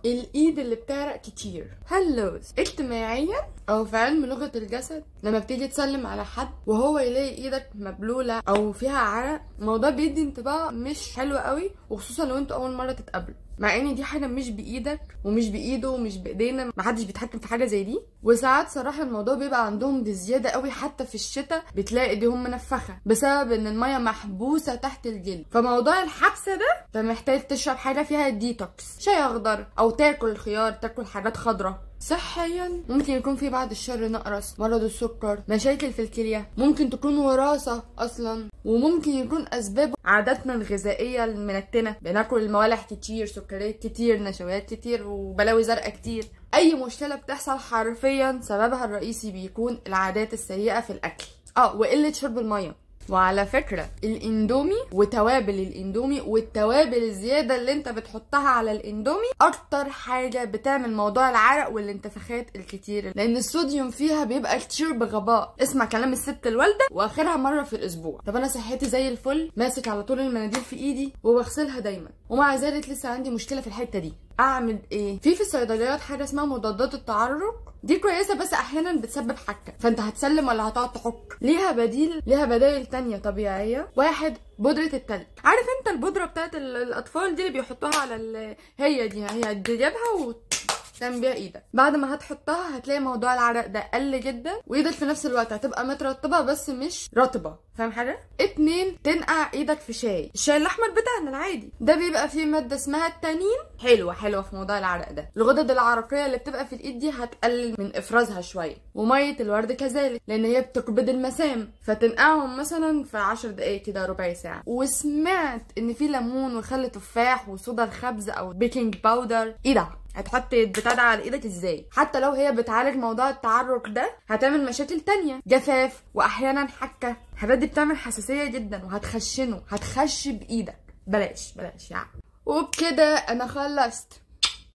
الايد اللي بتعرق كتير هلوز اجتماعيا او في علم لغه الجسد لما بتيجي تسلم على حد وهو يلاقي ايدك مبلوله او فيها عرق الموضوع بيدي انطباع مش حلو قوي وخصوصا لو انتوا اول مره تتقابلوا مع ان دي حاجه مش بايدك ومش بايده ومش بايدينا محدش بيتحكم في حاجه زي دي وساعات صراحه الموضوع بيبقى عندهم بزياده قوي حتى في الشتاء بتلاقي ايديهم منفخه بسبب ان الميه محبوسه تحت الجلد فموضوع الحبس ده انت محتاج تشرب حاجه فيها ديتوكس شاي اخضر او تاكل خيار تاكل حاجات خضراء صحيا ممكن يكون في بعد الشر نقرس مرض السكر مشاكل في الكليه ممكن تكون وراثه اصلا وممكن يكون اسباب عاداتنا الغذائيه المنتنه بناكل الموالح كتير سكريات كتير نشويات كتير وبلاوي زرقاء كتير اي مشكله بتحصل حرفيا سببها الرئيسي بيكون العادات السيئه في الاكل اه وقله شرب الميه وعلى فكرة الاندومي وتوابل الاندومي والتوابل الزيادة اللي انت بتحطها على الاندومي اكتر حاجة بتعمل موضوع العرق والانتفاخات الكتير لان الصوديوم فيها بيبقى كتير بغباء اسمع كلام الست الوالدة واخرها مرة في الاسبوع طب انا صحتي زي الفل ماسك على طول المناديل في ايدي وبغسلها دايما ومع ذلك لسه عندي مشكلة في الحتة دي اعمل ايه في في الصيدليات حاجه اسمها مضادات التعرق دي كويسه بس احيانا بتسبب حكه فانت هتسلم ولا هتقعد تحك ليها بديل ليها بدائل تانية طبيعيه واحد بودرة التلج عارف انت البودرة بتاعت ال- الاطفال دي اللي بيحطوها على ال... هي دي هي تجيبها وت... تعمل بيها ايدك بعد ما هتحطها هتلاقي موضوع العرق ده قل جدا وايدك في نفس الوقت هتبقى مترطبه بس مش رطبه فاهم حاجه اتنين تنقع ايدك في شاي الشاي الاحمر بتاعنا العادي ده بيبقى فيه ماده اسمها التانين حلوه حلوه في موضوع العرق ده الغدد العرقيه اللي بتبقى في الايد دي هتقلل من افرازها شويه وميه الورد كذلك لان هي بتكبد المسام فتنقعهم مثلا في 10 دقايق كده ربع ساعه وسمعت ان في ليمون وخل تفاح وصودا الخبز او بيكنج باودر ايه ده هتحط بتاع ده على ايدك ازاي حتى لو هي بتعالج موضوع التعرق ده هتعمل مشاكل تانية جفاف واحيانا حكه الحاجات دي بتعمل حساسيه جدا وهتخشنه هتخش بايدك بلاش بلاش يعني وبكده انا خلصت